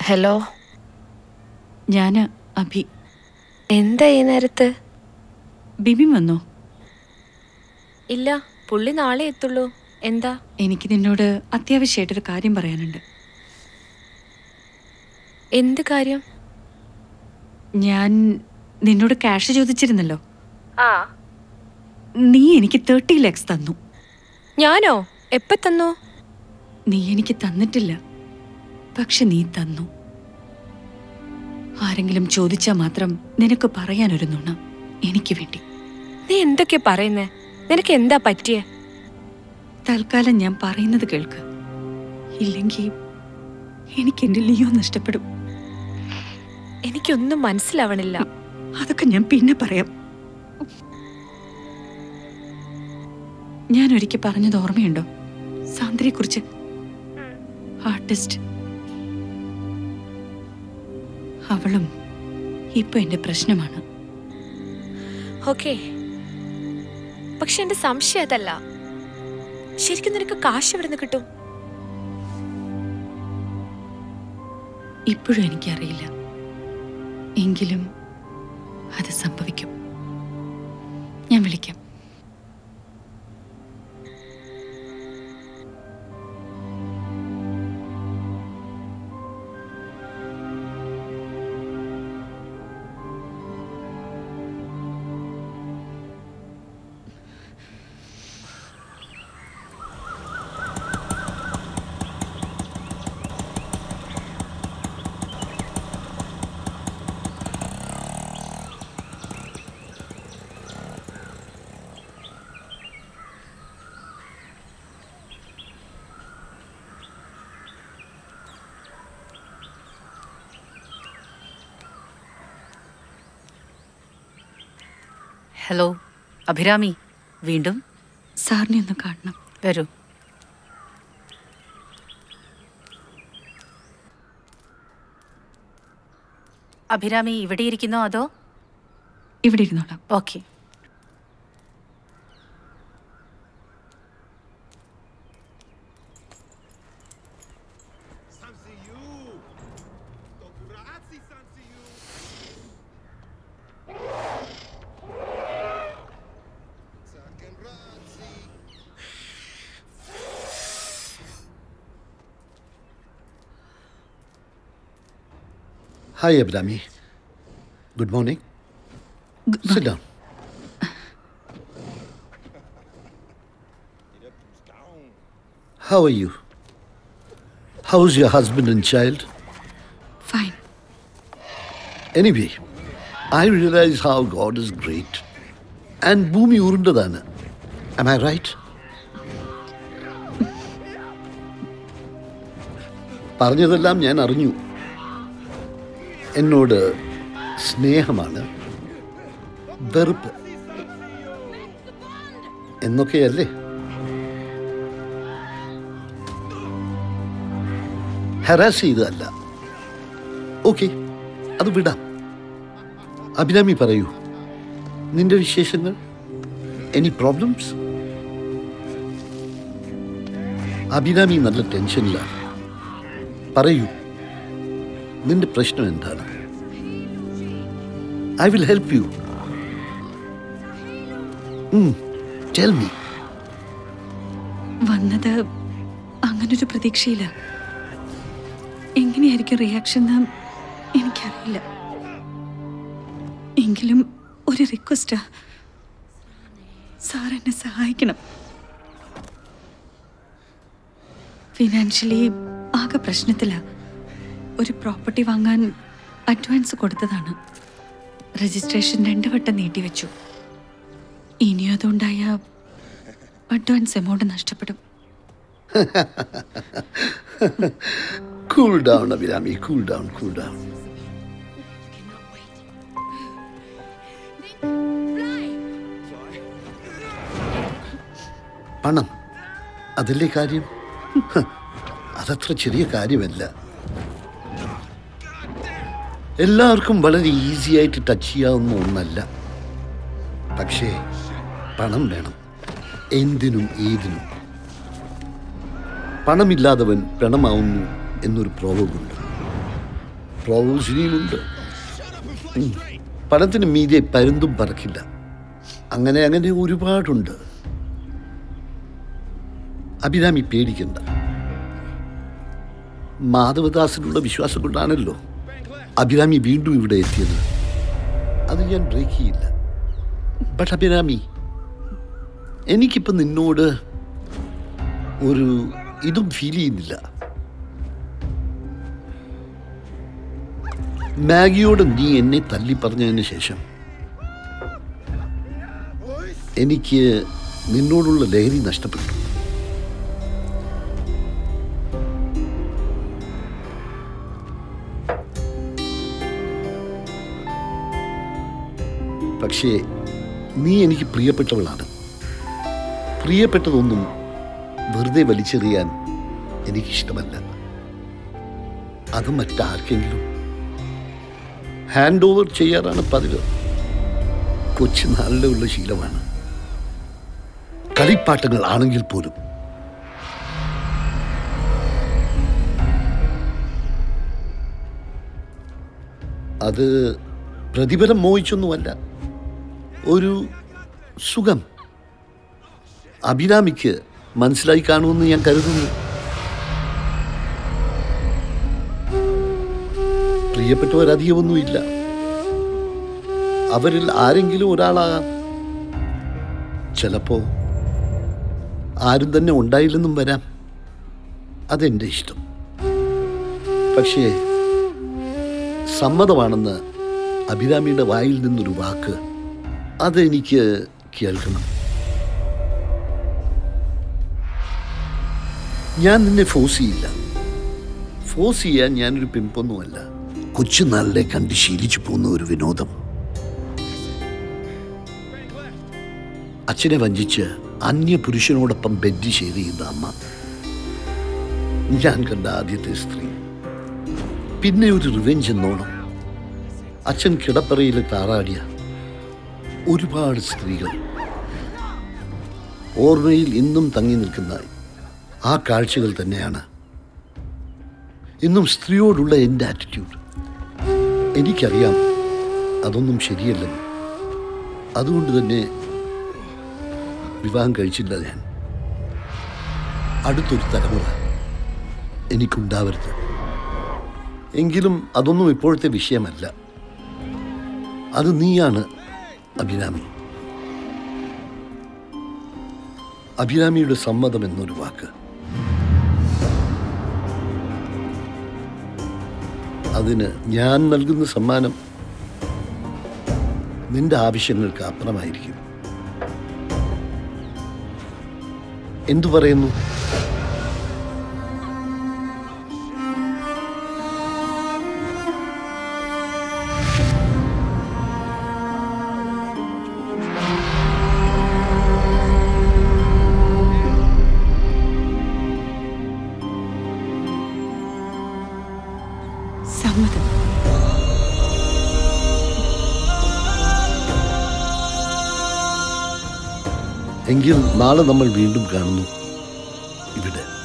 Hello ഞാന് അഭി എന്താ ഈ നേരത്ത് ബിബിൻ വന്നോ ഇല്ല പുള്ളി നാളെ എത്തുള്ളൂ എന്താ എനിക്ക് നിന്നോട് അത്യാവശ്യമായിട്ടൊരു കാര്യം പറയാനുണ്ട് എന്ത് കാര്യം ഞാൻ നിന്നോട് ക്യാഷ് ചോദിച്ചിരുന്നല്ലോ ആ നീ എനിക്ക് തേർട്ടി ലാക്സ് തന്നു ഞാനോ എപ്പ തന്നു നീ എനിക്ക് തന്നിട്ടില്ല പക്ഷെ നീ തന്നു ആരെങ്കിലും ചോദിച്ചാൽ മാത്രം നിനക്ക് പറയാനൊരു നുണ എനിക്ക് വേണ്ടി നീ എന്തൊക്കെ പറയുന്നേ നിനക്ക് എന്താ പറ്റിയേ തൽക്കാലം ഞാൻ പറയുന്നത് കേൾക്ക് ഇല്ലെങ്കിൽ എനിക്ക് എന്റെ ലിയോ നഷ്ടപ്പെടും എനിക്കൊന്നും മനസ്സിലാവണില്ല അതൊക്കെ ഞാൻ പിന്നെ പറയാം ഞാൻ ഒരിക്കൽ പറഞ്ഞത് ഓർമ്മയുണ്ടോ സാന്ദ്രയെ കുറിച്ച് ആർട്ടിസ്റ്റ് അവളും ഇപ്പൊ എന്റെ പ്രശ്നമാണ് ഓക്കെ പക്ഷെ എന്റെ സംശയം അതല്ല ശരിക്കും നിനക്ക് കാശ് എവിടെ നിന്ന് കിട്ടും ഇപ്പോഴും എനിക്കറിയില്ല എങ്കിലും അത് സംഭവിക്കും ഞാൻ വിളിക്കാം ഹലോ അഭിരാമി വീണ്ടും സാറിനെ ഒന്ന് കാണണം വരൂ അഭിരാമി ഇവിടെ ഇരിക്കുന്നോ അതോ ഇവിടെ ഇരുന്നോളാം okay Hi, Abdami. Good morning. Sit down. How are you? How's your husband and child? Fine Anyway, I realize how God is great. And ഭൂമി ഉരുണ്ടതാണ് Am I right? പറഞ്ഞതെല്ലാം ഞാൻ അറിഞ്ഞു എന്നോട് സ്നേഹമാണ് വെറുപ്പ് എന്നൊക്കെയല്ലേ ഹരാസ് ചെയ്തതല്ല ഓക്കെ അത് വിടാം അഭിരാമി പറയൂ നിന്റെ വിശേഷങ്ങൾ എനി പ്രോബ്ലംസ് അഭിരാമി നല്ല ടെൻഷനിലാണ് പറയൂ നിന്റെ പ്രശ്നം എന്താണ് I will help you tell me വന്നത് അങ്ങനൊരു പ്രതീക്ഷയില്ല എങ്ങനെയായിരിക്കും റിയാക്ഷൻ എന്ന് എനിക്കറിയില്ല എങ്കിലും ഒരു റിക്വസ്റ്റാ സാർ എന്നെ സഹായിക്കണം ഫിനാൻഷ്യലി ആകെ പ്രശ്നത്തില ഒരു പ്രോപ്പർട്ടി വാങ്ങാൻ അഡ്വാൻസ് കൊടുത്തതാണ് രജിസ്ട്രേഷൻ രണ്ടു വട്ടം നീട്ടിവെച്ചു ഇനിയും അതുണ്ടായ അഡ്വാൻസ് എമൗണ്ട് നഷ്ടപ്പെടും cool down Abhirami cool down cool down പണം അതല്ലേ കാര്യം ഹ്, അതത്ര ചെറിയ കാര്യമല്ല എല്ലാവർക്കും വളരെ ഈസി ആയിട്ട് ടച്ച് ചെയ്യാവുന്ന ഒന്നല്ല പക്ഷേ പണം വേണം എന്തിനും ഏതിനും പണമില്ലാത്തവൻ പണമാവുന്നു എന്നൊരു പ്രോവബുണ്ട് പ്രോബ്ലംസ് ഇനിയുമുണ്ട് ഉം. പണത്തിന് മീതെ പരുന്തും പറക്കില്ല അങ്ങനെ അങ്ങനെ ഒരുപാടുണ്ട് അഭിരാമി പേടിക്കണ്ട മാധവദാസിനുള്ള വിശ്വാസം കൊണ്ടാണല്ലോ അഭിരാമി വീണ്ടും ഇവിടെ എത്തിയത് അത് ഞാൻ ബ്രേക്ക് ചെയ്യില്ല ബട്ട് അഭിരാമി എനിക്കിപ്പോൾ നിന്നോട് ഒരു ഇതും ഫീൽ ചെയ്യുന്നില്ല മാഗിയോട് നീ എന്നെ തല്ലി പറഞ്ഞതിന് ശേഷം എനിക്ക് നിന്നോടുള്ള ലഹരി നഷ്ടപ്പെട്ടു പക്ഷേ നീ എനിക്ക് പ്രിയപ്പെട്ടവളാണ് പ്രിയപ്പെട്ടതൊന്നും വെറുതെ വലിച്ചെറിയാൻ എനിക്കിഷ്ടമല്ല അത് മറ്റാർക്കെങ്കിലും ഹാൻഡ് ഓവർ ചെയ്യാറാണ് പതിവ് കൊച്ചു നാളിലുള്ള ശീലമാണ് കളിപ്പാട്ടങ്ങൾ ആണെങ്കിൽ പോലും അത് പ്രതിഫലം മോഹിച്ചൊന്നുമല്ല ഒരു സുഖം അഭിരാമിക്ക് മനസ്സിലായി കാണുമെന്ന് ഞാൻ കരുതുന്നു പ്രിയപ്പെട്ടവരധികമൊന്നുമില്ല അവരിൽ ആരെങ്കിലും ഒരാളാകാം ചിലപ്പോ ആരും തന്നെ ഉണ്ടായില്ലെന്നും വരാം അതെൻ്റെ ഇഷ്ടം പക്ഷേ സമ്മതമാണെന്ന് അഭിരാമിയുടെ വായിൽ നിന്നൊരു വാക്ക് അതെനിക്ക് കേൾക്കണം ഞാൻ നിന്നെ ഫോഴ്സ് ചെയ്യില്ല ഫോഴ്സ് ചെയ്യാൻ ഞാനൊരു പിമ്പൊന്നുമല്ല കൊച്ചുനാളിലെ കണ്ട് ശീലിച്ചു പോകുന്ന ഒരു വിനോദം അച്ഛനെ വഞ്ചിച്ച് അന്യ പുരുഷനോടൊപ്പം ബെഡ് ഷെയർ ചെയ്യുന്ന അമ്മ ഞാൻ കണ്ട ആദ്യത്തെ സ്ത്രീ പിന്നെ ഒരു റിവെഞ്ച് എന്നോണം അച്ഛൻ കിടപ്പറയിൽ താറാടിയ ഒരുപാട് സ്ത്രീകൾ ഓർമ്മയിൽ ഇന്നും തങ്ങി നിൽക്കുന്ന ആ കാഴ്ചകൾ തന്നെയാണ് ഇന്നും സ്ത്രീയോടുള്ള എൻ്റെ ആറ്റിറ്റ്യൂഡ് എനിക്കറിയാം അതൊന്നും ശരിയല്ലെന്ന് അതുകൊണ്ട് തന്നെ വിവാഹം കഴിച്ചില്ല ഞാൻ അടുത്തൊരു തലമുറ എനിക്കുണ്ടാവരുത് എങ്കിലും അതൊന്നും ഇപ്പോഴത്തെ വിഷയമല്ല അത് നീയാണ് അഭിരാമി അഭിരാമിയുടെ സമ്മതം എന്നൊരു വാക്ക് അതിന് ഞാൻ നൽകുന്ന സമ്മാനം നിന്റെ ആവശ്യങ്ങൾക്ക് അപ്പുറമായിരിക്കും എന്തു പറയുന്നു സമ്മതം എങ്കിൽ നാളെ നമ്മൾ വീണ്ടും കാണുന്നു ഇവിടെ